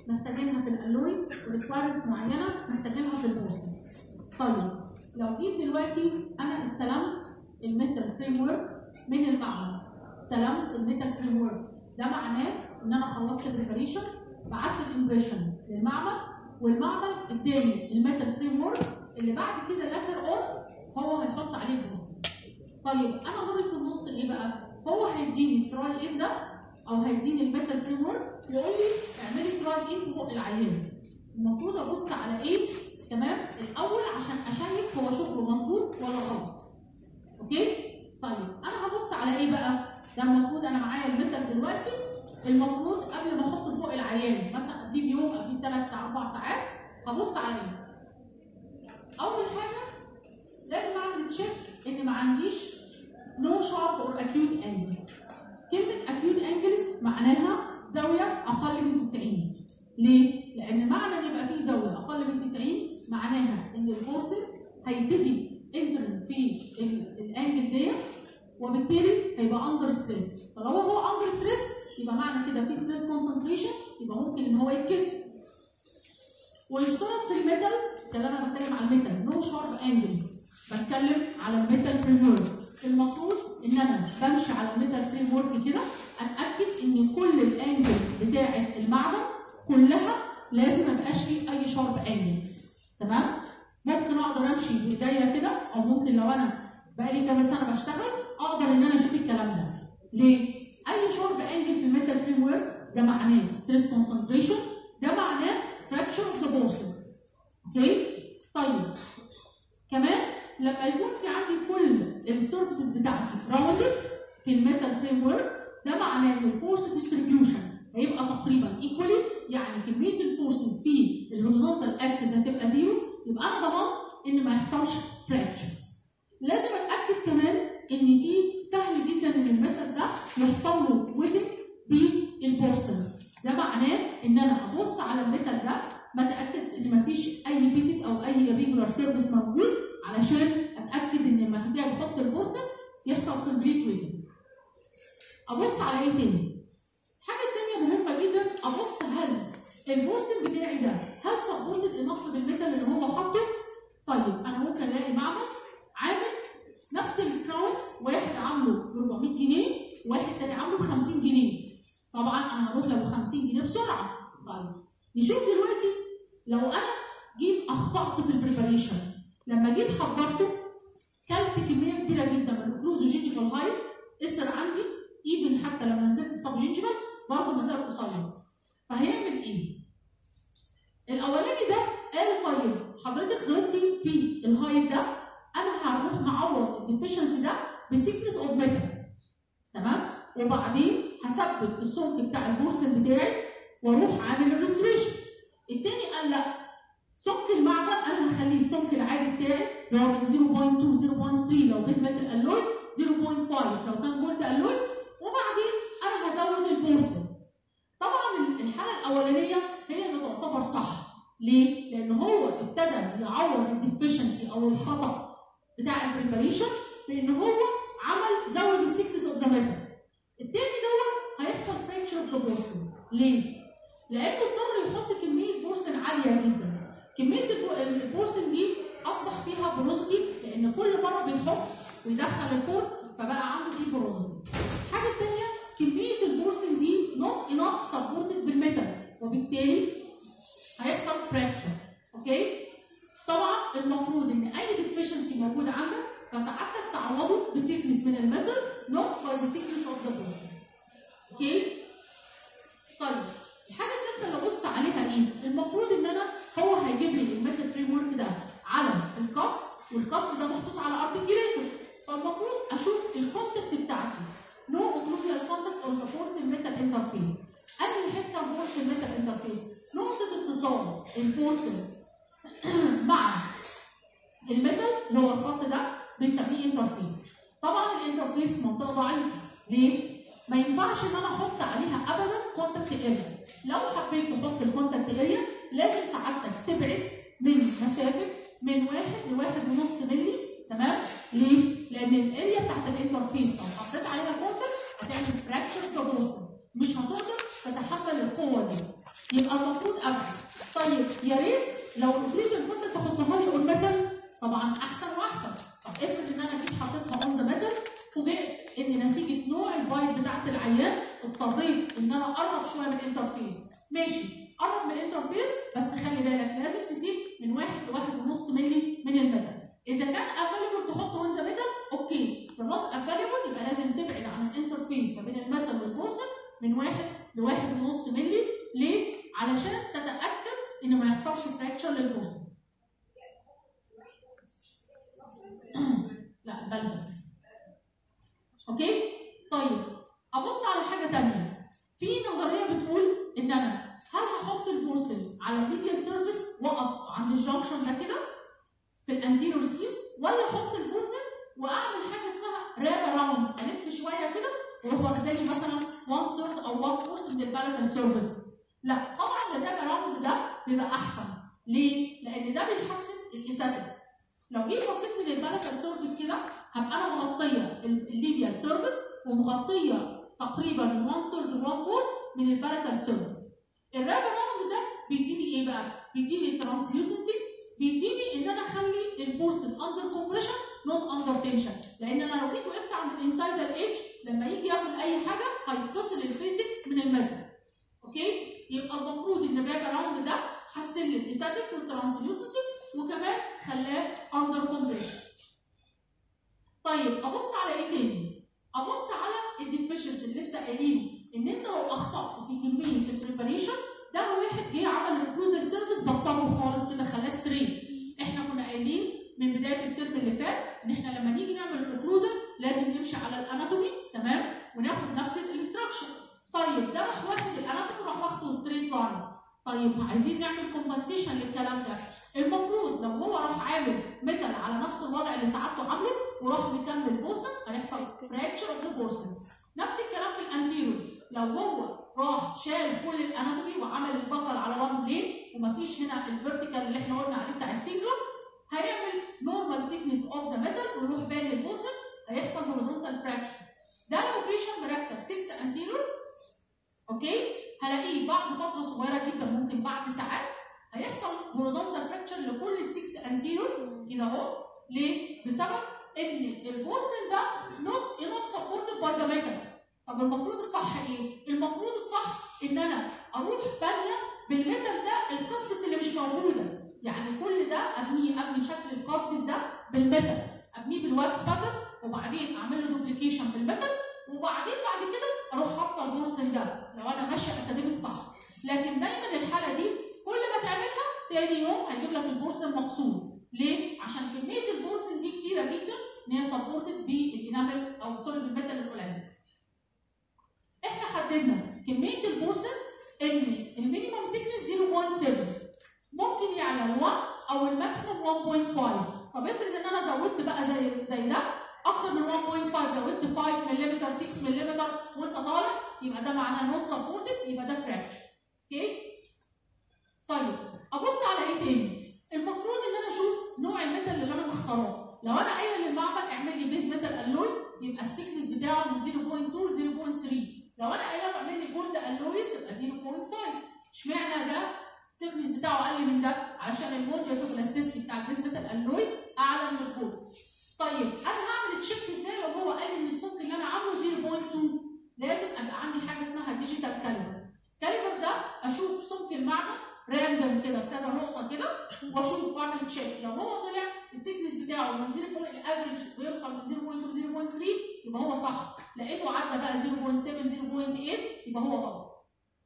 محتاجينها في الالوي وريكوايرمنتس معينه محتاجينها في البوستنج طيب لو جيت دلوقتي انا استلمت الميتال فريم ورك من المعمل استلمت الميتال فريم ورك ده معناه ان انا خلصت البريباريشن بعت الامبريشن للمعمل والمعمل اداني الميتال فريم ورك اللي بعد كده لاتر اون هو هيحط عليه البوست طيب انا دوري في النص ايه بقى؟ هو هيديني تراي ان ده او هيديني الميتال فريم ورك ويقول لي اعملي تراي ان في بق العيان المفروض ابص على ايه؟ تمام؟ الاول عشان اشيك هو شغله مظبوط ولا غلط اوكي؟ طيب انا هبص على ايه بقى؟ ده المفروض انا معايا الميتال دلوقتي المفروض قبل ما احط فوق العيان مثلا قبليه بيوم قبليه ثلاث ساعات اربع ساعات هبص على ايه؟ اول حاجه لازم اعمل تشيك ان ما عنديش نو شارب اور اكيوت انجلز كلمه اكيوت انجلز معناها زاويه اقل من 90 ليه؟ لان معنى ان يبقى في زاويه اقل من 90 معناها ان البورسل هيبتدي انتر في ال- الانجل ديت وبالتالي هيبقى اندر ستريس طالما هو اندر ستريس يبقى معنى كده في ستريس كونسنتريشن يبقى ممكن ان هو يتكسر ويشترط في الميتال ده انا بتكلم على الميتال نو شارب انجل بتكلم على الميتال فريم ورك المفروض ان انا بمشي على الميتال فريم ورك كده اتاكد ان كل الانجل بتاعه المعدن كلها لازم ما يبقاش فيه اي شارب انجل تمام ممكن اقدر امشي بايديا كده او ممكن لو انا بقالي كذا سنه بشتغل اقدر ان انا اشوف الكلام ده ليه اي شارب انجل في الميتال فريم ورك ده معناه ستريس كونسنتريشن ده معناه فراكشر اوف ذا بورسلز اوكي طيب كمان لما يكون في عندي كل السيرفيسز بتاعتي راوندد في الميتال فريم ورك ده معناه ان الفورس ديستريبيوشن هيبقى تقريبا ايكوالي يعني كميه الفورسز في الهوريزونتال اكسس هتبقى زيرو يبقى انا ضمان ان ما يحصلش فراكشر لازم اتاكد كمان ان في سهل جدا ان الميتال ده يحصل له ويدنج بالبوستنز ده معناه ان انا ابص على الميتال ده بتاكد ان مفيش اي بيتك او اي ريجولار سيرفيس موجود علشان اتاكد ان لما هاجي احط البوستنز يحصل كومبليت ويدنج ابص على ايه تاني حاجه تانية مهمه جدا ابص هل البوستن بتاعي ده هل سبورتد انف بالميتال اللي هو حاطه طيب انا ممكن الاقي معمل عامل نفس الكراون واحد عامله ب 400 جنيه واحد تاني عامله ب 50 جنيه طبعا انا هروح له ب 50 جنيه بسرعه طيب نشوف دلوقتي لو انا جيت اخطات في البريباريشن لما جيت حضرته كلت كميه كبيره جدا من الاوكلوزو جينجيفال هايت اثر عندي ايفن حتى لما نزلت سب جينجيفال برضه ما زال قصير فهيعمل ايه؟ الاولاني ده قال طيب حضرتك غلطتي في الهايت ده انا هروح معوض الديفيشنسي ده بسيكنس اوف ميتال تمام؟ وبعدين هثبت السمك بتاع البورسل بتاعي واروح عامل الريستوريشن التاني قال لا سمك المعدن انا هخليه السمك العادي بتاعي اللي هو من 0.2 0.3 لو بيز ميتال الوي 0.5 لو كان جولد الوي وبعدين انا هزود البورسل طبعا الحاله الاولانيه هي اللي تعتبر صح ليه؟ لان هو ابتدى يعوض الديفيشنسي او الخطا بتاع البريباريشن بان هو عمل زود السيكنس اوف ذا ميتال التاني دوت هيحصل فريكشر اوف ذا بورسل ليه؟ لانه اضطر يحط كميه بورسل عاليه جدا كميه البو- البورسل دي اصبح فيها بروزيتي لان كل مره بيحط ويدخل الفرن فبقى عنده فيه بروزيتي الحاجه الثانيه كميه البورسل دي نوت انف سبورتد بالميتال وبالتالي هيحصل فراكشر اوكي طبعا المفروض ان اي ديفيشنسي موجود عندك فسعادتك تعوضه بسيكنس من الميتال نوت باي ذا سيكنس اوف ذا بورسل اوكي طيب الحاجه الثالثه اللي ابص عليها ايه؟ المفروض ان انا هو هيجيب لي الميتال فريم ورك ده على الكاست والكاست ده محطوط على ارتكيوليتور فالمفروض اشوف الكونتاكت بتاعتي نو اوكلوزال كونتاكت اون ذا بورسل ميتال انترفيس انهي حته بورسل ميتال انترفيس نقطه اتصال البورسل مع الميتال اللي هو الخط ده بنسميه انترفيس طبعا الانترفيس منطقه ضعيفه ليه؟ ما ينفعش ان انا احط عليها ابدا كونتاكت اريا لو حبيت تحط الكونتاكت اريا لازم سعادتك تبعد من مسافه من واحد لواحد ونص مللي تمام ليه؟ لان الاريا بتاعت الانترفيس لو حطيت عليها كونتاكت هتعمل فراكشر في مش هتقدر تتحمل القوه دي يبقى يبقى المفروض ابعد طيب يا ريت لو الاوكلوجن كنت تحطها لي اون ميتال طبعا احسن واحسن طب افرض ان انا جيت حطيتها اون ذا ميتال فوجئت ان نتيجه نوع البايت بتاعت العيان اضطريت ان انا اقرب شويه من الانترفيس ماشي قرب من الانترفيس بس خلي بالك لازم تسيب من واحد لواحد ونص مللي من الميتال اذا كان افيلبل تحط اون ذا ميتال اوكي اذا نوت افيلبل يبقى لازم تبعد عن الانترفيس ما بين الميتال والبورسل من واحد لواحد ونص مللي ليه؟ علشان تتاكد ان ما يحصلش فراكشر للبورسل لا بلد اوكي طيب ابص على حاجه تانية في نظريه بتقول ان انا هل هحط البورسل على الميديال سيرفيس واقف عند الجنكشن ده كده في الانتيريور كيس ولا احط البورسل واعمل حاجه اسمها راب اراوند الف شويه كده واروح واخدالي مثلا 1 ثيرد او 1 فورث من البالاتال سيرفيس لا طبعا الراب اراوند ده بيبقى احسن ليه؟ لان ده بيحسن الاستاتيك لو جيت بصيت من البالاتال سيرفيس كده هبقى انا مغطيه الليبيال سيرفيس ومغطيه تقريبا من 1 ثيرد ل 1 فورث من البالاتال سيرفيس الراب اراوند ده بيديني ايه بقى؟ بيديني ترانسليوسنسي بيديني ان انا اخلي البوست اندر كومبريشن نوت اندر تنشن لان انا لو جيت وقفت عند الانسايزر ايدج لما يجي ياكل اي حاجه هيتفصل الفيسك من المادة اوكي يبقى المفروض ان الراب اراوند ده حسن لي الاستاتيك والترانسليوسنسي وكمان خلاه اندر كومبريشن طيب ابص على ايه تاني؟ ابص على الديفيشنسي اللي لسه قايلينه ان انت لو اخطات في كميه البريباريشن ده واحد جه عمل الكروزر سيرفيس بطله خالص كده خلاه ستريت احنا كنا قايلين من بدايه الترم اللي فات ان احنا لما نيجي نعمل الاوكلوجن لازم نمشي على الاناتومي تمام وناخد نفس الاستراكشر طيب ده راح واخد الاناتومي راح واخده ستريت لاين طيب عايزين نعمل كومبنسيشن للكلام ده المفروض لو هو راح عامل ميتال على نفس الوضع اللي سعادته عامله وراح مكمل بوستن هيحصل فراكشر اوف ذا بوستن نفس الكلام في الانتيريور لو هو راح شال كل الاناتومي وعمل البطل على وان بلين ومفيش هنا الفيرتيكال اللي احنا قلنا عليه بتاع السنجلر هيعمل نورمال سيكنس اوف ذا ميتال ويروح بين البوستن هيحصل هوريزونتال فراكشر ده لو بيشن مركب 6 انتيريور اوكي هلاقيه بعد فتره صغيره جدا ممكن بعد ساعات هيحصل هوريزونتال فراكشر لكل السكس انتيريور كده اهو ليه؟ بسبب ان البوستن ده نوت انف سبورتد باي ذا ميتال طب المفروض الصح ايه؟ المفروض الصح ان انا اروح بانيه بالميتال ده القصبس اللي مش موجوده يعني كل ده ابنيه ابني شكل القصبس ده بالميتال ابنيه بالواكس باترن وبعدين اعمل له دوبليكيشن بالميتال وبعدين بعد كده اروح حاطه البوستن ده لو انا ماشيه اكاديميك صح لكن دايما الحاله دي كل ما تعملها تاني يوم هيجيب لك البوستن مقصود ليه؟ عشان كميه البوستن دي كتيره جدا ان هي سبورتد بالانامل او سوري بالميتال القليل احنا حددنا كميه البوستن ان المينيمم سيكنس 0.7 ممكن يعلى ل 1 او الماكسيمم 1.5 طب افرض ان انا زودت بقى زي زي ده اكتر من 1.5 زودت 5 ملم 6 ملم وانت طالع يبقى ده معناه نوت سبورتد يبقى ده فراكشر اوكي طيب ابص على ايه تاني المفروض ان انا اشوف نوع الميتال اللي انا مختاره لو انا قايله للمعمل اعمل لي بيز ميتال الوي يبقى السيكنس بتاعه من 0.2 ل 0.3 لو انا قايله له اعمل لي جولد الويز تبقى 0.5 اشمعنى ده السيكنس بتاعه اقل من ده علشان الموديوس اوف الاستيستي بتاع البيز ميتال الوي اعلى من الجولد طيب انا هعمل تشيك ازاي لو هو قال ان السمك اللي انا عامله 0.2 لازم ابقى عندي حاجه اسمها ديجيتال كاليبر كاليبر ده اشوف سمك المعدن راندم كده في كذا نقطه كده واشوف واعمل تشيك لو هو طلع السيكنس بتاعه من 0 الافريج بيوصل من 0.2 ل 0.3 يبقى هو صح لقيته عدى بقى 0.7 0.8 يبقى هو غلط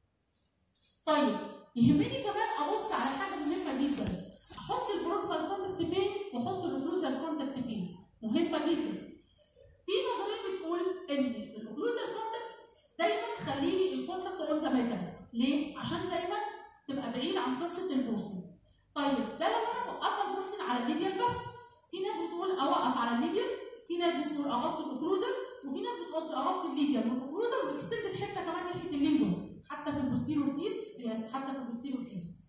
طيب يهمني كمان ابص على حاجه مهمه جدا احط البروكسال كونتاكت فين واحط الاوكلوزال كونتاكت فين مهمه جدا في نظريه بتقول ان الاوكلوزال كونتاكت دايما خليني الكونتاكت اون ذا ميتال ليه؟ عشان دايما تبقى بعيد عن قصه البوستن طيب ده لو انا موقفه البوستن على الليبيال بس في ناس بتقول اوقف على الليبيال في ناس بتقول اغطي الاوكلوزال وفي ناس بتقول اغطي الليبيال والاوكلوزال والاكستندد حته كمان ناحيه الليبيال حتى في البوستيرور كيس يس حتى في البوستيرور كيس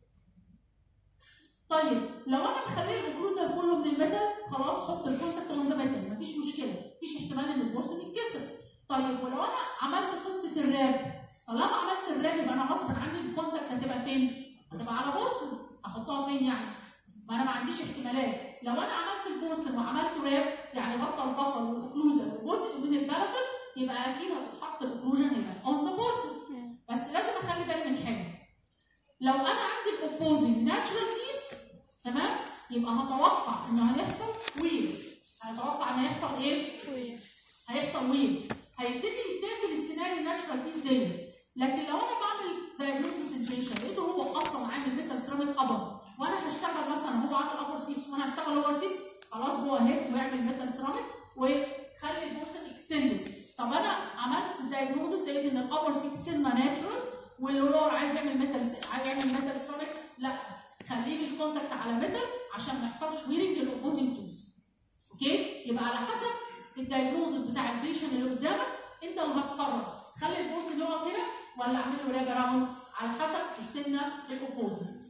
طيب لو انا مخليه الاوكلوزال كله من الميتال خلاص حط الكونتاكت اون ذا ميتال مفيش مشكله مفيش احتمال ان البوستن يتكسر طيب ولو انا عملت قصه الراب طالما عملت الراب يبقى انا غصب عني الكونتاكت هتبقى فين؟ هتبقى على بوستن احطها فين يعني؟ ما انا ما عنديش احتمالات لو انا عملت البوستن وعملت راب يعني غطى البطل والاوكلوجن وجزء من البلاتل يبقى اكيد هتتحط الاوكلوجن هنا اون ذا بوستن مم. بس لازم اخلي بالي من حاجه لو انا عندي الاوبوزنج ناتشرال كيس تمام يبقى هتوقع انه هيحصل ويف هتوقع ان هيحصل ايه؟ وي- هيحصل ويف هيبتدي يتاكل السيناريو الناتشرال كيس دي لكن لو انا بعمل دايجنوستس للبيشنت لقيته هو اصلا عامل ميتال سيراميك ابر وانا هشتغل مثلا هو عامل ابر 6 وانا هشتغل اوفر 6 خلاص هو هيد ويعمل ميتال سيراميك وخلي البوستن اكستندد طب انا عملت دايجنوستس لقيت ان الابر 6 سنه ناتشرال واللور عايز يعمل ميتال عايز يعمل ميتال سيراميك لا خليه لي الكونتاكت على ميتال عشان ما يحصلش ويرنج للاوبوزنج توز اوكي يبقى على حسب الدايجنوزس بتاع البيشن اللي قدامك انت اللي هتقرر خلي البوست يقف هنا ولا اعمل له راب راوند على حسب السنه الاوبوزنج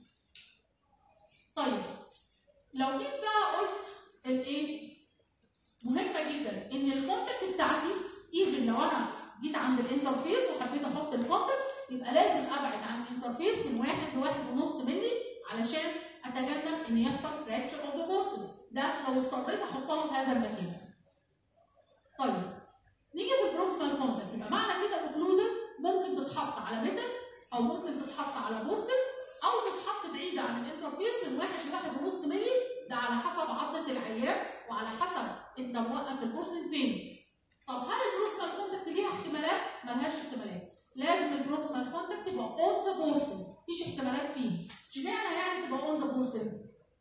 طيب لو جيت بقى قلت الايه مهمه جدا ان الكونتاكت بتاعتي ايفن لو انا جيت عند الانترفيس وحبيت احط الكونتاكت يبقى لازم ابعد عن الانترفيس من واحد لواحد ونص مني علشان اتجنب ان يحصل فراكشر اوف ذا بوستن ده لو اضطريت احطها في هذا المكان. طيب نيجي في البروكسيمال كونتاكت يبقى معنى كده الاوكلوزن ممكن تتحط على ميتال او ممكن تتحط على بوستن او تتحط بعيده عن الانترفيس من واحد لواحد ونص ملي ده على حسب عضله العيان وعلى حسب انت موقف البوستن فين. طب هل البروكسيمال كونتاكت ليها احتمالات؟ ملهاش احتمالات. لازم البروكسيمال كونتاكت يبقى اون ذا بوستن مفيش احتمالات فيه. اشمعنى يعني تبقى اون ذا بوستن؟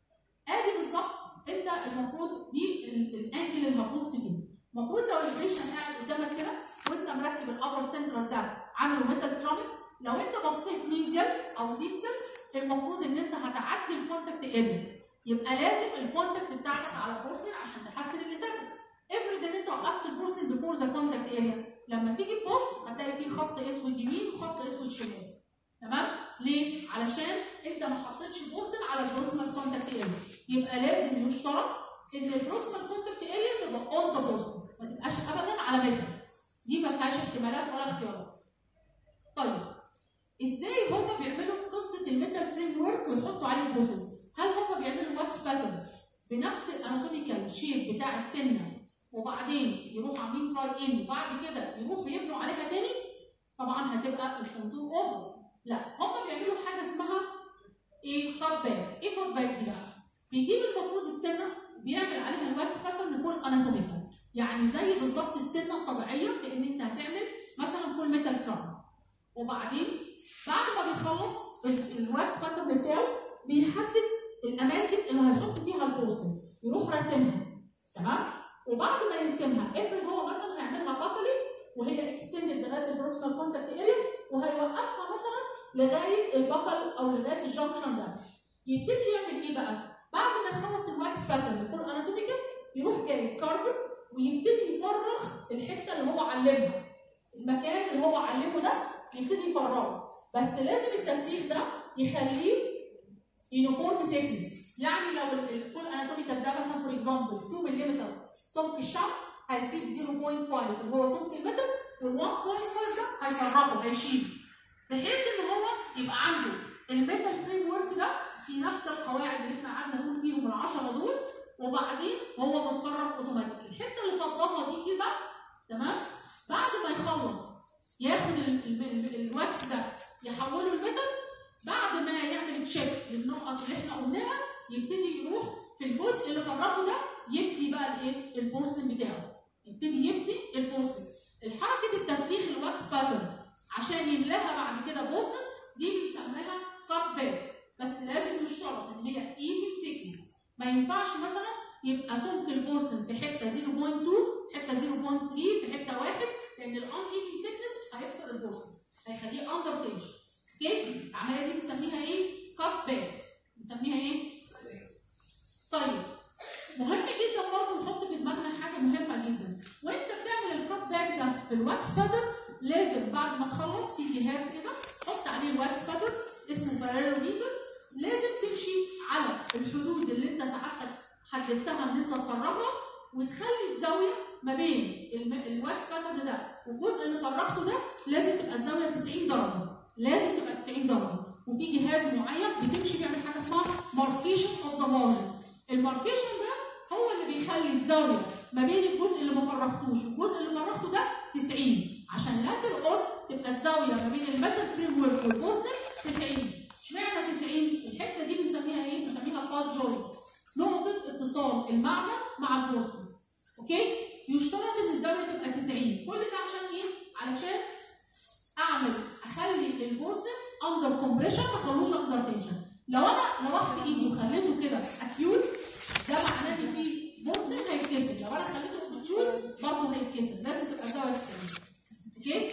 ادي بالظبط انت المفروض دي ال- الانجل اللي هتبص فيه. المفروض لو البيشنت قاعد قدامك كده وانت مركب الابر سنترال ده عامله ميتال سيراميك لو انت بصيت ميزيال او ديستال المفروض ان انت هتعدي الكونتاكت اريا يبقى لازم الكونتاكت بتاعتك على بورسلين عشان تحسن اللسان افرض ان انت وقفت البورسلين بفور ذا كونتاكت اريا لما تيجي تبص هتلاقي فيه خط اسود يمين وخط اسود شمال تمام ليه علشان انت ما حطيتش بوستن على البروكسيمال كونتاكت اريا يبقى لازم يشترط ان البروكسيمال كونتاكت اريا تبقى اون ذا بوستن ما تبقاش ابدا على ميتال دي ما فيهاش احتمالات ولا اختيارات طيب ازاي هم بيعملوا قصه الميتال فريم ورك ويحطوا عليه البوستن هل هم بيعملوا واكس باترن بنفس الاناتوميكال شيب بتاع السنه وبعدين يروحوا عاملين تراي ان وبعد كده يروحوا يبنوا عليها تاني طبعا هتبقى الكونتور اوفر لا هم بيعملوا حاجه اسمها ايه كات باك ايه كات باك دي بقى بيجيب المفروض السنه بيعمل عليها الواكس باترن فول اناتوميكال يعني زي بالظبط السنه الطبيعيه كان انت هتعمل مثلا فول ميتال كراون وبعدين بعد ما بيخلص ال- الواكس باترن بتاعه بيحدد الاماكن اللي هيحط فيها البوستن يروح راسمها تمام وبعد ما يرسمها افرض هو مثلا هيعملها بطلي وهي اكستندد لغايه البروكسيمال كونتاكت اريا وهيوقفها مثلا لغايه البطل او لغايه الجنكشن ده يبتدي يعمل ايه بقى؟ بعد ما يخلص الواكس باترن فور اناتوميكال يروح جايب كارفر ويبتدي يفرغ الحته اللي هو علمها المكان اللي هو علمه ده يبتدي يفرغه بس لازم التفريغ ده يخليه يونيفورم سيكنس يعني لو الفول اناتوميكال ده مثلا فور اكزامبل 2 ملم سمك الشعر هيسيب 0.5 اللي هو سمك المتر وال 1.5 ده هيفرغه هيشيله بحيث ان هو يبقى عنده الميتال فريم ورك ده في نفس القواعد اللي احنا قعدنا نقول فيهم العشرة دول وبعدين هو متفرغ اوتوماتيك الحته اللي فضاها دي كده تمام بعد ما يخلص ياخد ال- ال- ال- الواكس ده يحوله لميتال بعد ما يعمل تشيك للنقط اللي احنا قلناها يبتدي يروح في الجزء اللي فرغه ده يبني بقى الايه البوستن بتاعه يبتدي يبني البوستن الحركه التفريغ الواكس باترن عشان يملاها بعد كده بوستن دي بنسميها كات باك بس لازم يشترط ان هي ايفن سيكنس ما ينفعش مثلا يبقى سمك البوستن في حته 0.2 حته 0.3 في حته 1 لان الان ايفن سيكنس هيكسر البوستن هيخليه اندر تنشن اوكي العمليه دي بنسميها ايه؟ كات باك بنسميها ايه؟ طيب مهم جدا برضه نحط في دماغنا حاجه مهمه جدا وانت بتعمل الكات باك ده في الواكس باترن لازم بعد ما تخلص في جهاز كده حط عليه الواكس باترن اسمه بارالوميتر لازم تمشي على الحدود اللي انت سعادتك حددتها ان انت تفرغها وتخلي الزاويه ما بين الم- الواكس باترن ده والجزء اللي فرغته ده لازم تبقى الزاويه 90 درجه لازم تبقى 90 درجه وفي جهاز معين بتمشي بيعمل حاجه اسمها ماركيشن اوف ذا مارجن الماركيشن ده هو اللي بيخلي الزاويه ما بين الجزء اللي ما فرغتوش والجزء اللي فرغته ده 90 عشان لاتر اون تبقى الزاويه ما بين الميتال فريم ورك والبوستر 90 اشمعنى 90 الحته دي بنسميها ايه بنسميها فال جوينت نقطه اتصال المعدن مع البوستر اوكي يشترط ان الزاويه تبقى 90 كل ده عشان ايه علشان اعمل اخلي البوستر اندر كومبريشن ما اخلوش اندر تنشن لو انا لوحت ايدي وخليته كده اكيوت ده معناه ان في بوستر هيتكسر لو انا خليته اوبتيوز برضه هيتكسر لازم تبقى زاويه 90 اوكي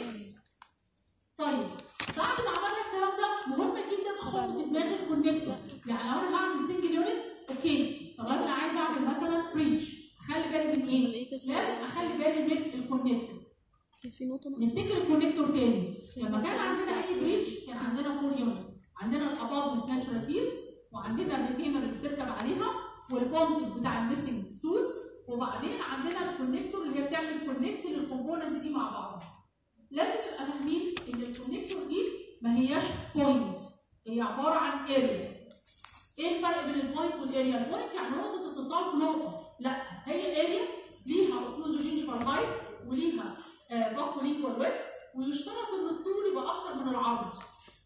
طيب بعد ما عملنا الكلام ده مهم جدا احط في دماغي الكونكتور يعني لو انا هعمل سنجل يونت اوكي طب انا عايز اعمل مثلا بريتش اخلي بالي من ايه؟ لازم اخلي بالي من الكونكتور في نقطة ناقصة نفتكر الكونكتور تاني لما كان عندنا اي بريتش كان عندنا فور يونت عندنا الابابمنت ناتشرال بيس وعندنا الريتينر اللي بتركب عليها والبوند بتاع الميسنج توز وبعدين عندنا الكونكتور اللي هي بتعمل كونكت للكومبوننت دي مع بعضها لازم تبقى فاهمين ان الكونكتور دي ما هياش بوينت هي عباره عن اريا ايه الفرق بين البوينت والاريا؟ البوينت يعني نقطه اتصال في نقطه لا هي اريا ليها اوكلوزوجين هايت وليها باكو ليكوال ويتس ويشترط ان الطول يبقى اكتر من العرض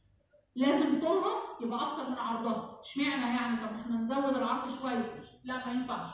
لازم طولها يبقى اكتر من عرضها اشمعنى يعني طب احنا نزود العرض شويه لا ما ينفعش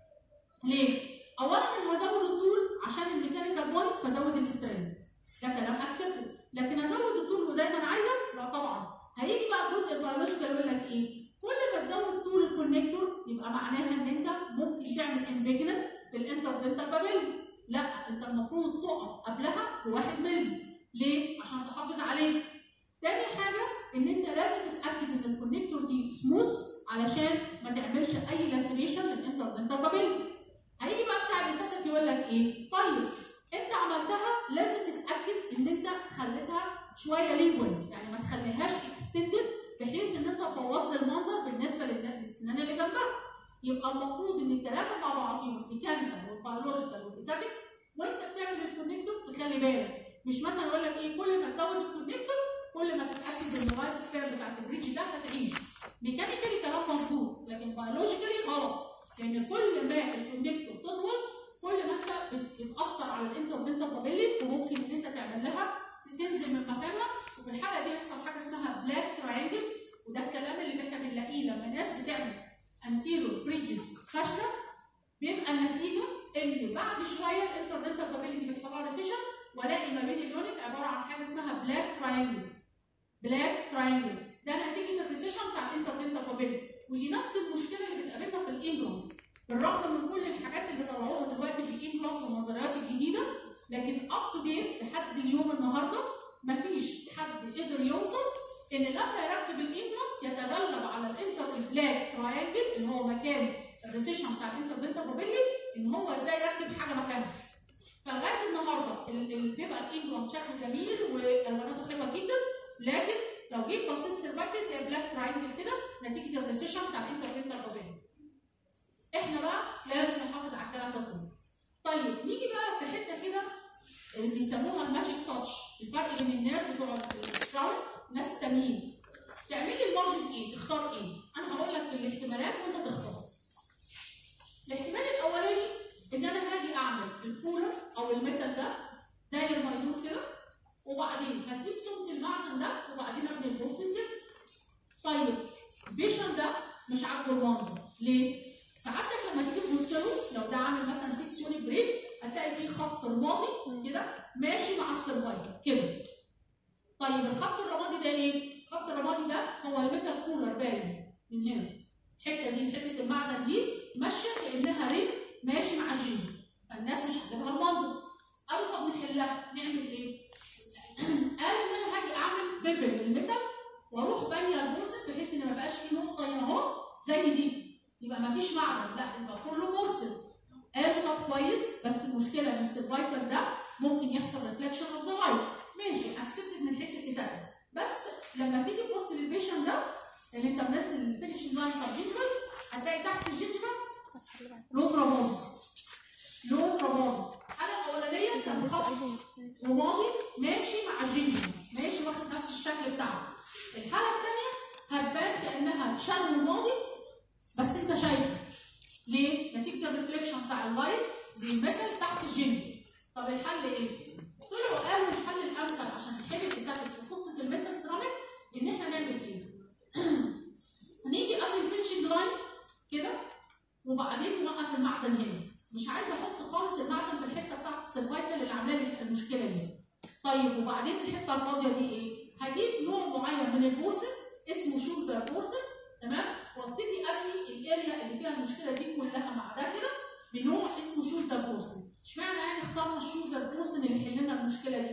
ليه اولا انا هزود الطول عشان الميكانيكال بوينت فازود الاسترينز ده كلام اكسبتد لكن ازود الطول زي ما انا عايزه لا طبعا هيجي بقى الجزء البيولوجيكال يقول لك ايه كل ما تزود طول الكونكتور يبقى معناها ان انت ممكن تعمل امبيجمنت بالانتردنتال بابيل لا انت المفروض تقف قبلها بواحد مللي ليه؟ عشان تحافظ عليه. تاني حاجه ان انت لازم تتاكد ان الكونكتور دي سموث علشان ما تعملش اي لاسريشن للانتردنتال بابيل. هيجي بقى بتاع لسانك يقول لك ايه؟ طيب انت عملتها لازم تتاكد ان انت خليتها شويه لينجوال يعني ما تخليهاش اكستندد بحيث ان انت بوظت المنظر بالنسبه للناس للسنان اللي جنبها. يبقى المفروض ان الثلاثه مع بعضهم الميكانيكال والبيولوجيكال والاستاتيك وانت بتعمل الكونكتور تخلي بالك مش مثلا يقول لك ايه كل ما تزود الكونكتور كل ما تتاكد ان اللايف سبان بتاعت البريدج ده هتعيش ميكانيكالي كلام مظبوط لكن بيولوجيكالي غلط لان كل ما الكونكتور تطول كل ما انت بتاثر على الانتردنتال بابيلي وممكن ان انت تعمل لها تنزل من مكانها وفي الحاله دي يحصل حاجه اسمها بلاك تراينجل وده الكلام اللي احنا بنلاقيه لما الناس بتعمل انتيرو بريدجز فاشله بيبقى النتيجه ان بعد شويه الانترنت بابيلي بيحصل لها ريسيشن والاقي ما بين اليونت عباره عن حاجه اسمها بلاك تراينجل بلاك تراينجل ده نتيجه الريسيشن بتاع الانترنت بابيلي ودي نفس المشكله اللي بتقابلنا في الانجلوم بالرغم من كل الحاجات اللي طلعوها دلوقتي في الانجلوم والنظريات الجديده لكن اب تو ديت لحد اليوم النهارده مفيش حد قدر يوصل ان لما يركب الانجلوم يتغلب على الانتر بلاك تراينجل اللي هو مكان الريسيشن بتاع الانترنت بابيلي ان هو ازاي يركب حاجه مكانها فلغايه النهارده اللي بيبقى الانجلوم شكله جميل والواناته حلوه جدا لكن لو جيت بصيت سيرفايكل تلاقي بلاك تراينجل كده نتيجه الريسيشن بتاع الانترنت بابيلي احنا بقى لازم نحافظ على الكلام ده كله طيب نيجي بقى في حته كده اللي بيسموها الماجيك تاتش الفرق بين الناس بتوع الكراون ناس تانيين تعملي المارجن ايه؟ تختار ايه؟ انا هقول لك الاحتمالات وانت تختار. الاحتمال الاولاني ان انا هاجي اعمل الكولر او الميتال ده داير ميدور كده وبعدين هسيب سمك المعدن ده وبعدين ابني البوستن كده. طيب البيشن ده مش عاجبه المنظر ليه؟ ساعتك لما تيجي تبص له لو ده عامل مثلا 6 يونت بريدج هتلاقي فيه خط رمادي كده ماشي مع السرفايفر كده. طيب الخط الرمادي ده ايه؟ الخط الرمادي ده هو الميتال كولر باين من هنا الحته دي حته المعدن دي ماشيه كانها ريم ماشي مع الجينجر فالناس مش هتجيبها المنظر قالوا طب نحلها نعمل ايه؟ قالوا ان انا هاجي اعمل بيفل للميتال واروح بانيه البوستن بحيث ان ما يبقاش في نقطه هنا اهو زي دي يبقى ما فيش معدن لا يبقى كله بوستن قالوا طب كويس بس المشكله ان السرفايفر ده ممكن يحصل ريفلكشن اوف ذا لايت ماشي اكسبتد من حيث الكساد بس لما تيجي تبص للبيشن ده اللي انت منزل الفينشنج لاين بتاع الجنجفل هتلاقي تحت الجنجفل لون رمادي لون رمادي الحاله الاولانيه انت كان لسه خط قلبي مفتاح رمادي ماشي مع جينجر ماشي واخد نفس الشكل بتاعه الحاله الثانيه هتبان كانها شال رمادي بس انت شايفه ليه؟ نتيجه الريفليكشن بتاع اللايت بالميتال تحت الجينجر طب الحل ايه؟ طلعوا قالوا الحل الامثل عشان تحل الاساتك في قصه الميتال سيراميك ان احنا نعمل ايه؟ هنيجي قبل الفينشنج لاين كده وبعدين نوقف المعدن هنا مش عايزه احط خالص المعدن في الحته بتاعت السيرفايكال اللي عامله لي المشكله دي طيب وبعدين الحته الفاضيه دي ايه؟ هجيب نوع معين من البورسل اسمه شولدر بورسل تمام؟ وابتدي ابني الاريا اللي فيها المشكله دي كلها مع ده كده بنوع اسمه شولدر بورسل اشمعنى يعني اخترنا الشولدر بورسل اللي يحل لنا المشكله دي؟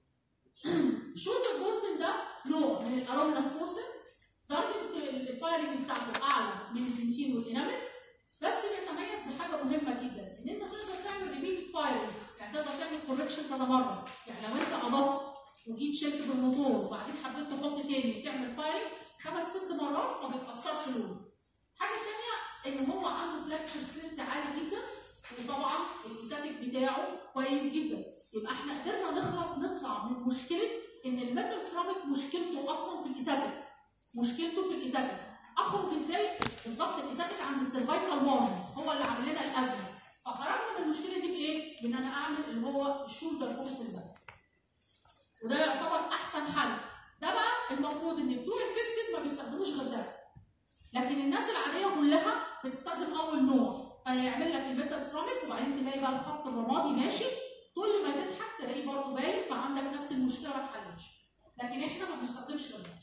الشولدر بورسل ده نوع من الارومنس بورسل درجه الفايرنج بتاعته اعلى من البنتين والانامل بس بيتميز بحاجه مهمه جدا ان انت تقدر تعمل ريبيت فايرنج يعني تقدر تعمل كوركشن كذا مره يعني لو انت اضفت وجيت شلت بالموتور وبعدين حبيت تحط تاني وتعمل فايرنج خمس ست مرات ما بيتاثرش لونه حاجه ثانيه ان هو عنده فلاكشر سترينث عالي جدا وطبعا الايستاتيك بتاعه كويس جدا يبقى احنا قدرنا نخلص نطلع من مشكله ان الميتال سيراميك مشكلته اصلا في الايستاتيك مشكلته في الايستاتيك اخرج ازاي بالظبط الايستاتيك عند السيرفايكال مارجن هو اللي عامل لنا الازمه فخرجنا من المشكله دي بايه؟ بان انا اعمل اللي هو الشولدر بوستل ده وده يعتبر احسن حل ده بقى المفروض ان بتوع الفيكسد ما بيستخدموش غير ده لكن الناس العاديه كلها بتستخدم اول نوع فيعمل لك الميتال سيراميك وبعدين تلاقي بقى الخط الرمادي ماشي طول ما تضحك تلاقيه برضه باين فعندك نفس المشكله ما اتحلتش لكن احنا ما بنستخدمش غير ده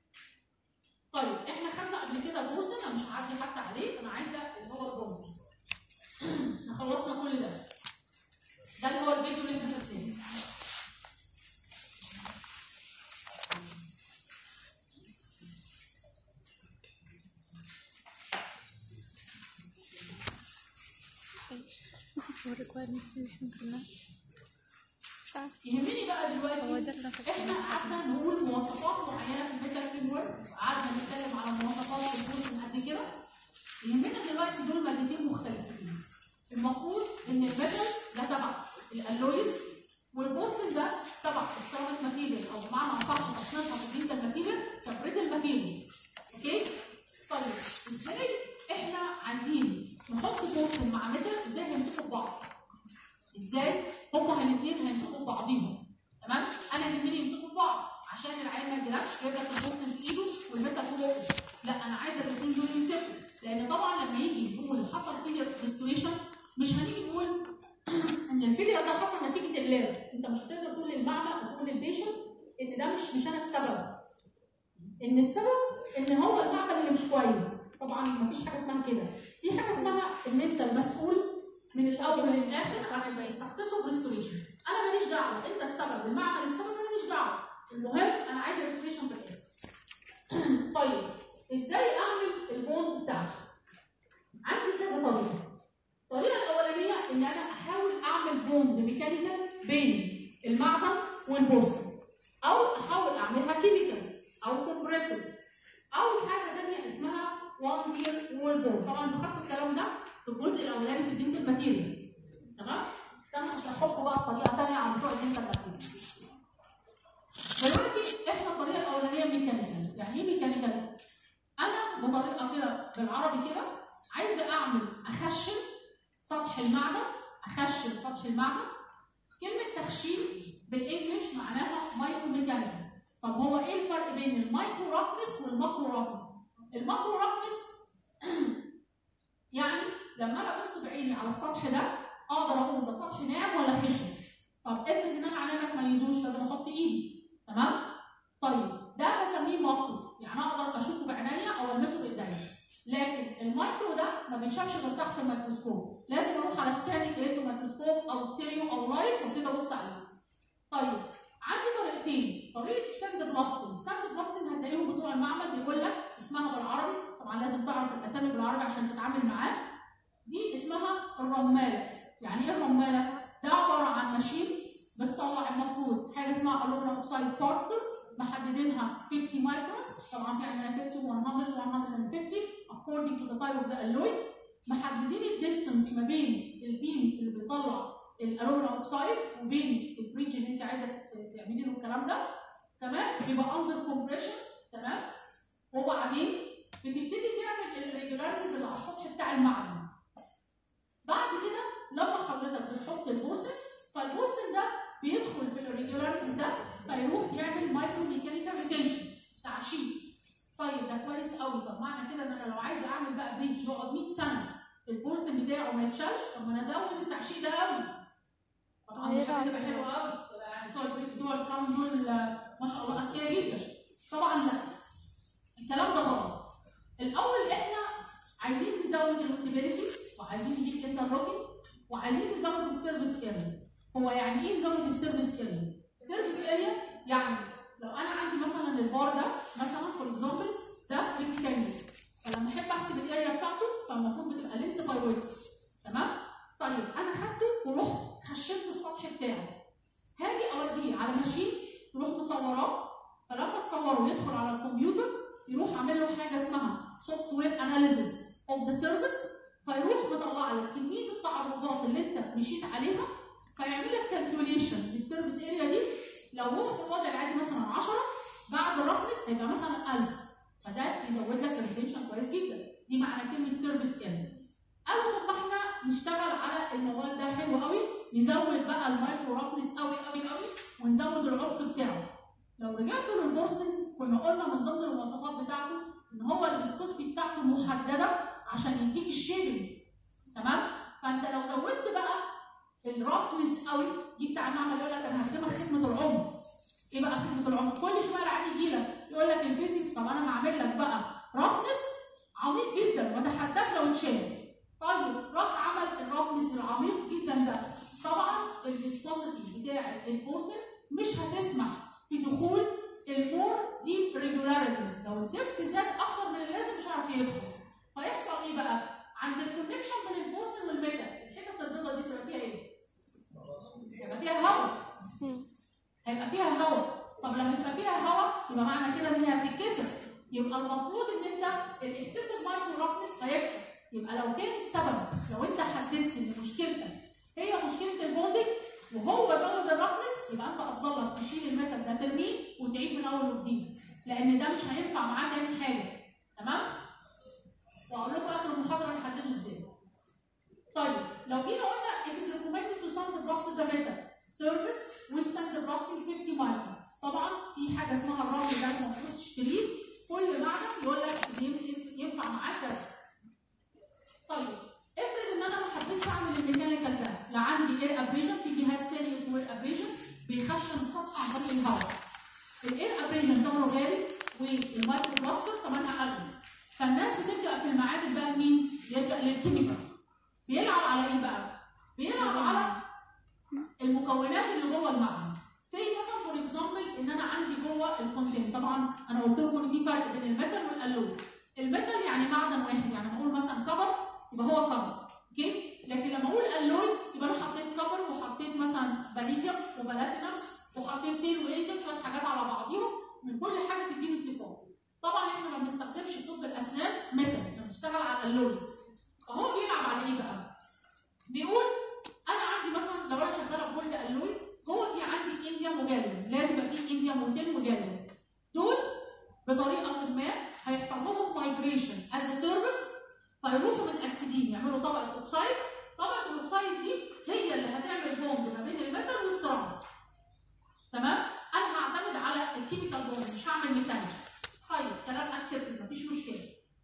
طيب احنا خدنا قبل كده البوستن انا مش هعدي حتى عليه انا عايزه اللي هو البوند احنا خلصنا كل ده ده اللي هو الفيديو اللي احنا شفناه هو requirements اللي احنا قلناه مش عارف يهمني بقى هو دلوقتي ده اللي احنا قعدنا نقول مواصفات معينه في الميتال فريم ورك قعدنا نتكلم على مواصفات في البوستن قد كده يهمنا دلوقتي دول مادتين مختلفين المفروض ان الميتال ده تبع الالويز والبوستن ده تبع السيراميك ماتيريال او بمعنى اصح تصنيفها في الدينتال ماتيريال كبريتال ماتيريال اوكي طيب ازاي احنا عايزين نحط بوستن مع ميتال ازاي هيمسكوا في بعض ازاي هما الاثنين هيمسكوا في بعضيهم تمام انا يهمني يمسكوا في بعض عشان العيال ما يجيلكش جايب لك البوستن في ايده والميتال في بقه لا انا عايزه الاثنين دول يمسكوا لان طبعا لما يجي يقول حصل فيلير ريستوريشن مش هنيجي نقول ان الفيلير ده حصل نتيجه اللاب انت مش هتقدر تقول للمعمل او تقول للبيشنت ان ده مش مش انا السبب ان السبب ان هو المعمل اللي مش كويس طبعا مفيش حاجه اسمها كده في حاجه اسمها ان انت المسؤول من الاول للاخر عن يبقى سكسسفul ريستوريشن انا ماليش دعوه انت السبب المعمل السبب انا ماليش دعوه المهم انا عايز ريستوريشن في الاخر طيب ازاي اعمل البوند بتاعتي عندي كذا طريقه الطريقه الاولانيه ان انا احاول اعمل بوند ميكانيكال بين المعدن والبوستن او احاول اعملها كيميكال او كومبريسيف او حاجه ثانيه اسمها وان بير وول بوند طبعا بخدت الكلام ده في الجزء الاولاني في الدنتال ماتيريال تمام استنى اشرح لكم بقى بطريقه ثانيه عن بتوع الدنتال ماتيريال دلوقتي احنا الطريقه الاولانيه ميكانيكال يعني ايه ميكانيكال انا بطريقه كده بالعربي كده عايزه اعمل اخشن سطح المعدن اخشن سطح المعدن كلمه تخشين بالانجلش معناها مايكرو ميكانيكال طب هو ايه الفرق بين المايكرو رافنس والماكرو رافنس الماكرو رافنس يعني لما انا ابص بعيني على السطح ده اقدر اقول ده سطح ناعم ولا خشن طب افرض ان انا عليا ما تميزوش لازم احط ايدي تمام طيب ده بسميه ماكرو يعني اقدر اشوفه بعينيا او المسه بايديا لكن المايكرو ده ما بينشافش غير تحت الميكروسكوب لازم اروح على سكاننج الكترو ميكروسكوب او ستيريو او لايت وابتدي ابص عليه طيب عندي طريقتين طريقه الساند بلاستنج الساند بلاستنج هتلاقيهم بتوع المعمل بيقول لك اسمها بالعربي طبعا لازم تعرف الاسامي بالعربي عشان تتعامل معاه دي اسمها الرماله يعني ايه الرماله ده عباره عن ماشين بتطلع المفروض حاجه اسمها الومنيوم اوكسايد بارتكلز محددينها 50 مايكرونز طبعا في عندنا 50 100 150 according to the type of the alloy محددين الديستنس ما بين البيم اللي بيطلع الالومنيوم اوكسايد وبين البريدج اللي انت عايزه تعملي له الكلام ده تمام بيبقى اندر كومبريشن تمام وبعدين بتبتدي تعمل الريجولاريتيز اللي على السطح بتاع المعدن بعد كده لما حضرتك بتحط البوسن فالبوسن ده بيدخل في الريجولاريتيز ده فيروح يعمل مايكرو ميكانيكال ريتنشن تعشيق طيب ده كويس قوي طب معنى كده ان انا لو عايزه اعمل بقى بريدج يقعد 100 سنه البوستن بتاعه ما يتشالش طب ما انا ازود التعشيق ده قوي طبعا دي حاجه تبقى حلوه قوي يبقى يعني بتوع البريد بتوع الكراون دول آه، ما شاء الله اذكياء جدا طبعا لا الكلام ده غلط الاول احنا عايزين نزود الروتابيلتي وعايزين نجيب انترلوكينج وعايزين نزود السيرفيس اريا هو يعني ايه نزود السيرفيس اريا؟ السيرفيس اريا يعني لو انا عندي مثلا البار ده مثلا فور اكزامبل ده ريكتانجل فلما احب احسب الاريا بتاعته فالمفروض بتبقى لينس باي ويتس تمام؟ طيب انا خدته ورحت خشنت السطح بتاعه هاجي اوديه على ماشين تروح مصوراه فلما تصوره يدخل على الكمبيوتر يروح عامل له حاجه اسمها سوفت وير اناليسيس اوف ذا سيرفيس فيروح مطلع لك كميه التعرضات اللي انت مشيت عليها فيعمل لك كالكوليشن للسيرفيس اريا دي لو هو في الوضع العادي مثلا 10 بعد الرفرس هيبقى مثلا 1000 فده يزود لك الريتنشن كويس جدا دي معنى كلمه سيرفيس اريا قالوا طب ما احنا نشتغل على الموال ده حلو قوي نزود بقى المايكرو رفرس قوي قوي قوي ونزود العمق بتاعه لو رجعتوا للبوستن كنا قلنا من ضمن المواصفات بتاعته ان هو الفيسكوستي بتاعته محدده عشان يديك الشيبنج تمام فانت لو زودت بقى الرفنس قوي دي بتاع المعمل يقول لك انا هرسمك خدمه العمر ايه بقى خدمه العمر كل شويه العيال يجي لك يقول لك الفيسي طب انا بعمل لك بقى رفنس عميق جدا واتحداك لو اتشاف طيب راح عمل الرفنس العميق جدا ده طبعا الفيسكوستي بتاع البوستر مش هتسمح في دخول المور ديب ريجولاريتيز لو الدبس زاد اكتر من اللازم مش هيعرف يدخل فيحصل ايه بقى؟ عند الكونكشن بين البوستن والميتال الحته البيضاء دي بتبقى فيها ايه؟ هيبقى فيها هواء هيبقى فيها هواء طب لما تبقى فيها هواء يبقى معنى كده ان هي هتتكسر يبقى المفروض ان انت الاكسسيف مايكرو رفنس هيكسر يبقى لو كان السبب لو انت حددت ان مشكلتك هي مشكله البوندنج وهو زود الرفنس يبقى انت افضل لك تشيل الميتال ده ترميه وتعيد من اول وجديد لان ده مش هينفع معاه تاني حاجه تمام؟ واقول لكم اخر المحاضره هنحدده ازاي. طيب لو جينا قلنا it is recommended to sand blast the metal surface with sand blasting 50 مايكرون طبعا في حاجه اسمها الرمل ده المفروض تشتريه كل معدن يقول لك ينفع- ينفع معاه كذا. طيب افرض ان انا ما حبيتش اعمل الميكانيكال ده لا عندي اير ابريجن في جهاز تاني اسمه اير ابريجن بيخشن السطح عن طريق الهواء. الاير ابريجن ثمنه غالي والمايكرو بلاستر ثمنها اغلى. فالناس بتلجا في المعادن بقى لمين؟ يلجا للكيميكال. بيلعب على ايه بقى؟ بيلعب على المكونات اللي جوه المعدن. زي مثلا فور اكزامبل ان انا عندي جوه الكونتين طبعا انا قلت لكم ان في فرق بين الميتال والالوي. الميتال يعني معدن واحد يعني لما اقول مثلا كبر يبقى هو كبر اوكي؟ لكن لما اقول الوي يبقى انا حطيت كبر وحطيت مثلا فاليديوم وبلاتينم وحطيت تيل وايديوم شويه حاجات على بعضيهم من كل حاجه تديني صفات. طبعا احنا ما بنستخدمش في طب الاسنان ميتال احنا بنشتغل على اللويز فهو بيلعب على ايه بقى؟ بيقول انا عندي مثلا لو انا شغاله بجولد الوي هو في عندي انديوم وجاليوم لازم يبقى في انديوم وتين وجاليوم دول بطريقه ما هيحصل لهم مايجريشن ات سيرفيس فيروحوا من اكسدين يعملوا طبقه اوكسايد طبقه الاوكسايد دي هي اللي هتعمل بوند ما بين الميتال والسيراميك تمام انا هعتمد على الكيميكال بوند مش هعمل ميكانيك طيب كلام اكسبت مفيش مشكله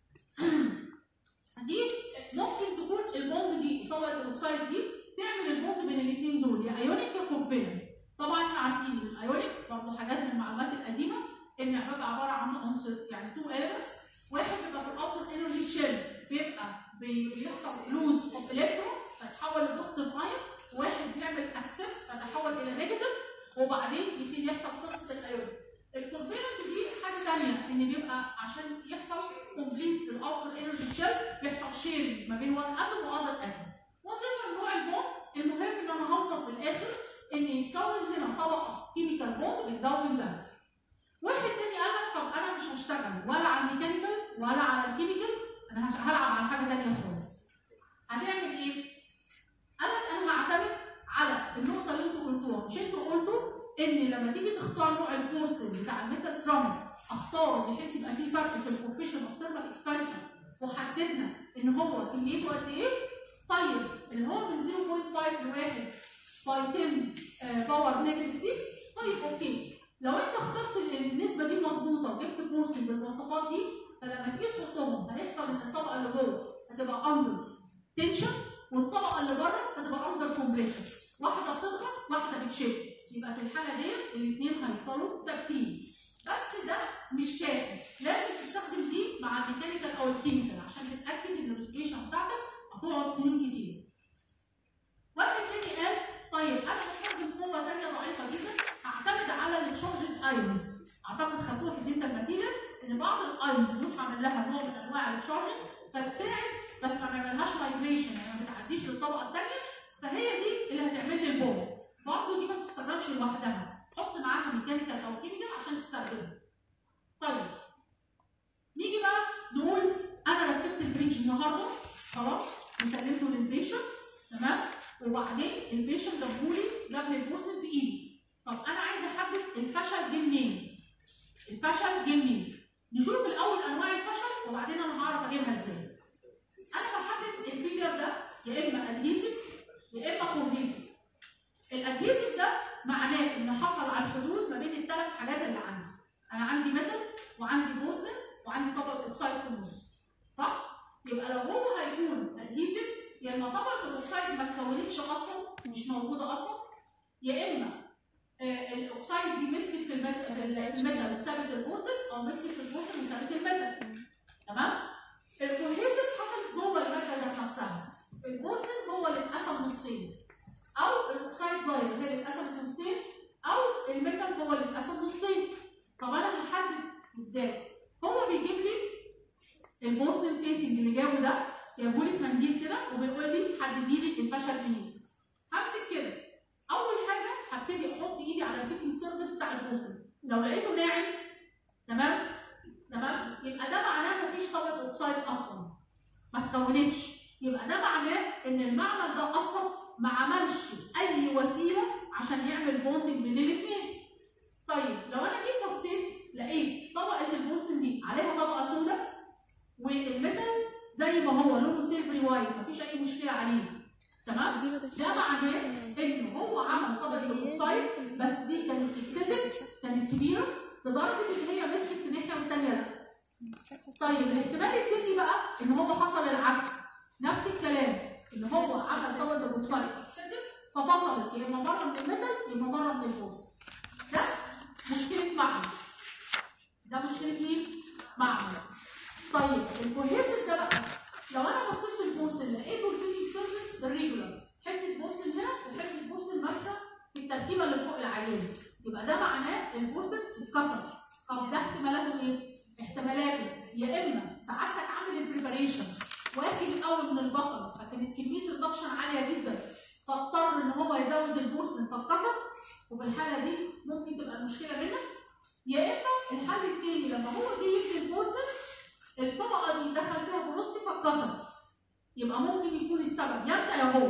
دي ممكن تكون البوند دي طبقه الاوكسايد دي تعمل البوند بين الاثنين دول يا ايونيك يا كوفيلنت طبعا احنا عارفين الايونيك برضه حاجات من المعلومات القديمه ان بيبقى عباره عن عنصر يعني تو اليمنتس واحد بيبقى في الاوتر انرجي شيل بيبقى بي- بيحصل لوز اوف الكترون فتحول لبوزيتيف ايون واحد بيعمل اكسبت فتحول الى نيجاتيف وبعدين يبتدي يحصل قصه الايون الكونفيرنت دي حاجه ثانيه ان بيبقى عشان يحصل كومبليت الاوتر انرجي شيل بيحصل شيرنج ما بين وان اتوم واذر اتوم وات نوع البوند المهم ان انا هوصل في الاخر ان يتكون هنا طبقه كيميكال بوند بتدون ده واحد تاني قال لك طب انا مش هشتغل ولا على الميكانيكال ولا على الكيميكال انا هش- هلعب على حاجه تانيه خالص هتعمل ايه؟ قال لك انا هعتمد على النقطه اللي انتوا قلتوها مش انتوا قلتوا ان لما تيجي تختار نوع البوستن بتاع الميتال سيراميك اختار بحيث يبقى في فرق في الكوفيشن اوف ثيرمال اكسبانشن وحددنا ان هو كميته قد ايه طيب اللي هو من 0.5 لواحد باي 10 باور نيجاتيف 6 طيب اوكي لو انت اخترت النسبه دي مظبوطه وجبت بوستن بالمواصفات دي فلما تيجي تحطهم هيحصل ان الطبقه اللي جوه هتبقى اندر تنشن والطبقه اللي بره هتبقى اندر كومبريشن واحده بتضغط واحده بتشد يبقى في الحاله دي الاثنين هيفضلوا ثابتين بس ده مش كافي لازم تستخدم دي مع الميكانيكال او الكيميكال عشان تتاكد ان الريسبريشن بتاعتك هتقعد سنين كتير واحد تاني قال طيب انا هستخدم قوه ثانيه ضعيفه جدا هعتمد على التشارجد ايونز اعتقد خدوها في الدينتال ماتيريال ان بعض الايونز بنروح عامل لها نوع من انواع التشارجنج فتساعد بس ما بيعملهاش مايجريشن يعني ما بتعديش للطبقه الثانيه فهي دي اللي هتعمل لي البوم برضه دي ما بتستخدمش لوحدها حط معاها ميكانيكال او كيميكال عشان تستخدمها طيب نيجي بقى نقول انا ركبت البريدج النهارده خلاص وسلمته للبيشنت تمام وبعدين البيشنت جابهولي جاب لي البوستن في ايدي طب انا عايزه احدد الفشل جه منين الفشل جه منين نشوف الاول انواع الفشل وبعدين انا هعرف اجيبها ازاي انا بحدد الفيجر ده يا اما ادهيسيف يا اما كوهيسيف الادهيسيف ده معناه ان حصل على الحدود ما بين الثلاث حاجات اللي عندي انا عندي ميتال وعندي بوستن وعندي طبقه اوكسايد في النص صح يبقى لو هو هيكون ادهيسيف يا اما طبقه الاوكسايد ما اتكونتش اصلا مش موجوده اصلا يا اما آه الاوكسايد دي مسكت في الميتال في الميتال وسابت البوستن او مسكت في البوستن وسابت الميتال تمام الكوهيسيف حصلت جوه الماده ذات نفسها البوستن هو اللي اتقسم نصين او الاوكسايد لاير هي اللي اتقسمت نصين او الميتال هو اللي اتقسم نصين طب انا هحدد ازاي هو بيجيب لي البوستن فيسنج اللي جابه ده جابه لي في منديل كده وبيقول لي حددي لي الفشل منين همسك كده اول حاجه هبتدي احط ايدي على الفيتنج سيرفيس بتاع البوستن لو لقيته ناعم تمام تمام يبقى ده معناه مفيش طبقه اوكسايد اصلا ما اتكونتش يبقى ده معناه ان المعمل ده اصلا ما عملش اي وسيله عشان يعمل بوندنج بين الاثنين طيب لو انا جيت بصيت لقيت طبقه البوستن دي عليها طبقه سوداء والميتال زي ما هو لونه سيلفري وايت مفيش اي مشكله عليه تمام ده معناه ان هو عمل طبقه الاوكسايد بس دي كانت اكسسيف كانت كبيره لدرجه ان هي مسكت في الناحيه والثانيه لا طيب الاحتمال التاني بقى ان هو حصل العكس نفس الكلام ان هو عمل طبقه الاوكسايد اكسسيف ففصلت يا اما بره من الميتال يا اما بره من البوست ده مشكله معمل ده مشكله مين؟ معمل طيب الكوهيسيف ده بقى لو انا بصيت في البوست لقيته الفيلينج سيرفيس الريجولار حته بوست هنا وحته بوست ماسكه في التركيبه اللي فوق العيان يبقى ده معناه البوست اتكسر طب ده احتمالاته ايه؟ احتمالاته يا اما سعادتك عامل البريباريشن واكل قوي من البقر فكانت كميه الدكشن عاليه جدا فاضطر ان هو يزود البوستن فاتكسر وفي الحاله دي ممكن تبقى المشكله منك يا اما الحل التاني لما هو جه يكتب البوستن الطبقه دي دخل فيها بروستي فاتكسر يبقى ممكن يكون السبب يا انت يا هو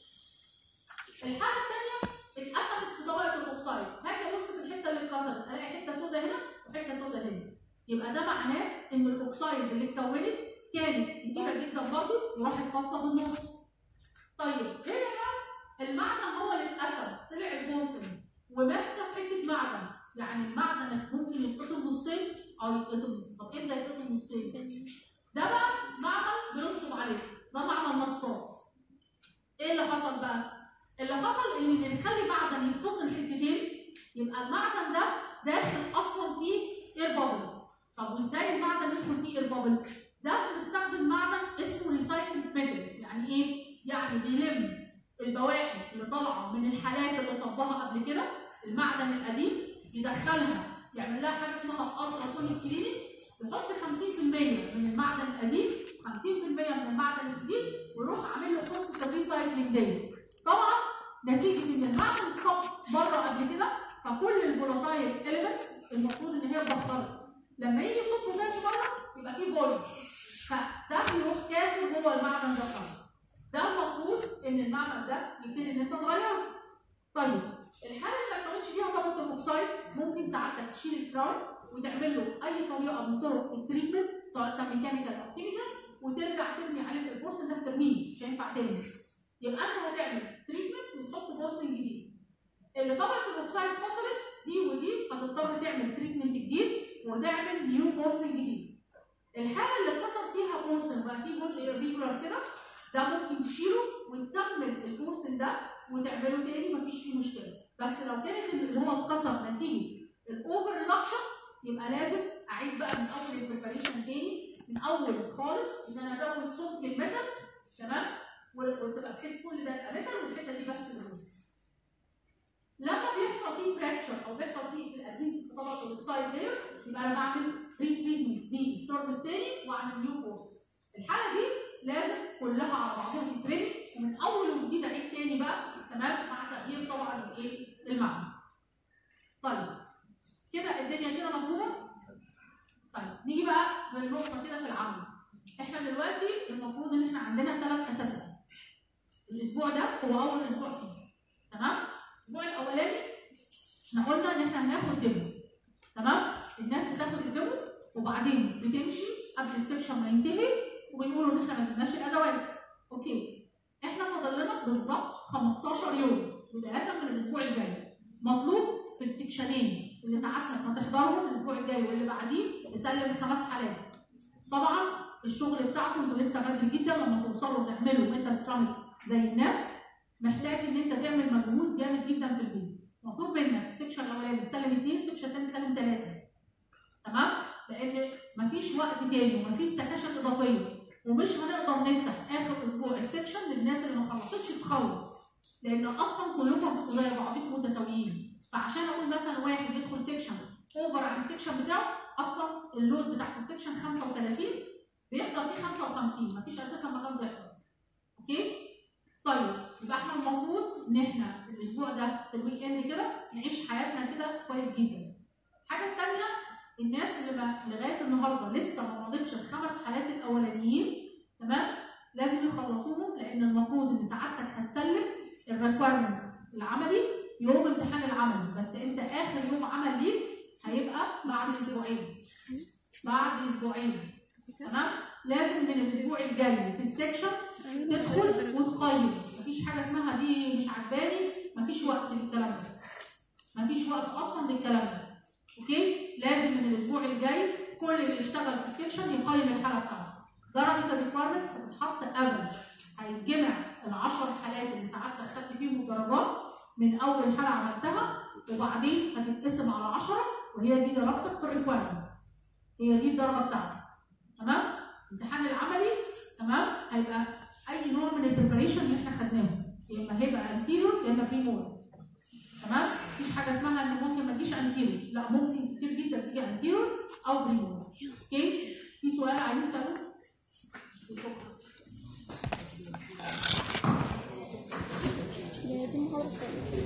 الحاله الثانيه اتقسمت في طبقه الاوكسايد هاجي ابص في الحته اللي اتكسرت الاقي حته سودا هنا وحته سودا هنا يبقى ده معناه ان الاوكسايد اللي اتكونت كانت كتيره جدا برضه وراحت فاصله في النص طيب هنا بقى المعدن هو اللي اتقسم طلع البوستن وماسكه في حته معدن يعني المعدن ممكن يتقطم نصين او يتقطم نصين طب ايه اللي هيتقطم نصين ده بقى معمل بننصب عليه ده معمل نصاب ايه اللي حصل بقى اللي حصل ان بنخلي معدن يتفصل حتتين يبقى المعدن ده داخل اصلا فيه اير بابلز طب وازاي المعدن يدخل فيه اير بابلز ده بنستخدم معدن اسمه ريسايكل ميتال يعني ايه يعني بيلم البواقي اللي طالعه من الحالات اللي صبها قبل كده المعدن القديم يدخلها يعمل لها حاجه اسمها التراسونيك كلينيك يحط 50% من المعدن القديم 50% من المعدن الجديد ويروح عامل له قصه الريسايكلينج دي طبعا نتيجه ان المعدن اتصب بره قبل كده فكل الفولاتايل اليمنتس المفروض ان هي اتبخرت لما يجي يصبه تاني بره يبقى فيه فوليوم فده بيروح كاسر جوه المعدن ده خالص ده المفروض ان المعمل ده يبتدي ان انت تغيره طيب الحاله اللي ما تكونش فيها طبقه الاوكسايد ممكن ساعتك تشيل الكراون وتعمل له اي طريقه من طرق التريتمنت سواء كان ميكانيكال او كيميكال وترجع تبني عليه البوست ده ترميه مش هينفع تاني يبقى انت هتعمل تريتمنت وتحط بوست جديد اللي طبقه الاوكسايد فصلت دي ودي هتضطر تعمل تريتمنت جديد وتعمل نيو بوست جديد الحاله اللي اتكسر فيها بوستن بقى فيه جزء ريجولار كده ده ممكن تشيله وتكمل البوستن ده وتعمله تاني مفيش فيه مشكله بس لو كانت اللي هو اتكسر نتيجه الاوفر ريدكشن يبقى لازم اعيد بقى من اول البريباريشن تاني من اول خالص ان انا ازود سمك الميتال تمام و- وتبقى بحيث كل ده يبقى ميتال والحته دي بس اللي بوست لما بيحصل فيه فراكشر او بيحصل فيه الادهيسيف في طبقه الاوكسايد دير يبقى انا بعمل ريتريتمنت للسيرفس تاني واعمل نيو بوست الحاله دي لازم كلها على بعضها تترمي ومن اول وجديد اعيد تاني بقى تمام مع تغيير طبعا الايه المعنى طيب كده الدنيا كده مفهومه طيب نيجي بقى بالنقطه كده في العمل احنا دلوقتي المفروض ان احنا عندنا ثلاث اسابيع الاسبوع ده هو اول اسبوع فيه تمام الاسبوع الاولاني احنا قلنا ان احنا هناخد ديمو تمام الناس بتاخد الديمو وبعدين بتمشي قبل السكشن ما ينتهي وبيقولوا ان احنا ما جبناش الادوات اوكي احنا فاضل لنا بالظبط 15 يوم بدايه من الاسبوع الجاي مطلوب في السكشنين اللي ساعتنا هتحضرهم الاسبوع الجاي واللي بعديه نسلم خمس حالات طبعا الشغل بتاعكم انتوا لسه بدري جدا لما توصلوا تعملوا ميتال سيراميك زي الناس محتاج ان انت تعمل مجهود جامد جدا في البيت مطلوب منك السكشن الاولاني تسلم اثنين السكشن الثاني تسلم ثلاثه تمام لان مفيش وقت تاني ومفيش سكاشن اضافيه ومش هنقدر نفتح اخر اسبوع السكشن للناس اللي ما خلصتش تخلص لان اصلا كلكم هتبقوا زي بعضكم متساويين فعشان اقول مثلا واحد يدخل سكشن اوفر عن السكشن بتاعه اصلا اللود بتاعت السكشن 35 بيحضر فيه 55 مفيش اساسا مكان بيحضر اوكي طيب يبقى احنا المفروض ان احنا في الاسبوع ده في الويك اند كده نعيش حياتنا كده كويس جدا الحاجه الثانيه الناس اللي ما لغايه النهارده لسه ما مضتش الخمس حالات الاولانيين تمام لازم يخلصوهم لان المفروض ان سعادتك هتسلم الريكويرمنتس العملي يوم امتحان العملي بس انت اخر يوم عمل ليك هيبقى بعد اسبوعين بعد اسبوعين تمام لازم من الاسبوع الجاي في السكشن تدخل وتقيم مفيش حاجه اسمها دي مش عجباني مفيش وقت للكلام ده مفيش وقت اصلا للكلام ده اوكي لازم من الاسبوع الجاي كل اللي اشتغل في السكشن يقيم الحاله بتاعته درجه الريكويرمنتس هتتحط افريج هيتجمع ال 10 حالات اللي ساعتك خدت فيهم الدرجات من اول حاله عملتها وبعدين هتتقسم على 10 وهي دي درجتك في الريكويرمنتس هي دي الدرجه بتاعتك تمام الامتحان العملي تمام هيبقى اي نوع من البريبريشن اللي احنا خدناه يا اما هيبقى انتيريور يا اما بريمور تمام مفيش حاجه اسمها ان ممكن ما تجيش انتيريور لا ممكن كتير جدا تيجي انتيريور او بريمور اوكي في سؤال عايزين تسالوه شكرا دي محاضرة